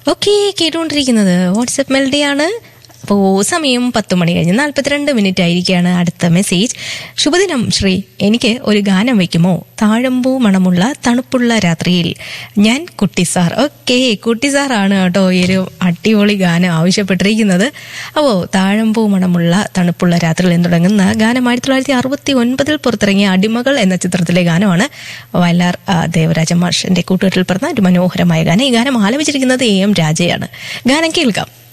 okay കേട്ടുകൊണ്ടിരിക്കുന്നത് WhatsApp മെലഡിയാണ് അപ്പോൾ സമയം പത്ത് മണി കഴിഞ്ഞ് നാൽപ്പത്തിരണ്ട് മിനിറ്റ് ആയിരിക്കുകയാണ് അടുത്ത മെസ്സേജ് ശുഭദിനം ശ്രീ എനിക്ക് ഒരു ഗാനം വയ്ക്കുമോ താഴമ്പൂ മണമുള്ള തണുപ്പുള്ള രാത്രിയിൽ ഞാൻ കുട്ടി സാർ ഓക്കെ കുട്ടി സാറാണ് കേട്ടോ ഈ ഒരു അടിപൊളി ഗാനം ആവശ്യപ്പെട്ടിരിക്കുന്നത് അപ്പോൾ താഴമ്പൂ മണമുള്ള തണുപ്പുള്ള രാത്രിയിൽ എന്ന് തുടങ്ങുന്ന ഗാനം ആയിരത്തി തൊള്ളായിരത്തി അറുപത്തി ഒൻപതിൽ പുറത്തിറങ്ങിയ അടിമകൾ എന്ന ചിത്രത്തിലെ ഗാനമാണ് വയലാർ ആ, ദേവരാജ മാഷിന്റെ കൂട്ടുകെട്ടിൽ പറഞ്ഞ ഒരു മനോഹരമായ ഗാനം ഈ ഗാനം ആലപിച്ചിരിക്കുന്നത് എ എം രാജയാണ് ഗാനം കേൾക്കാം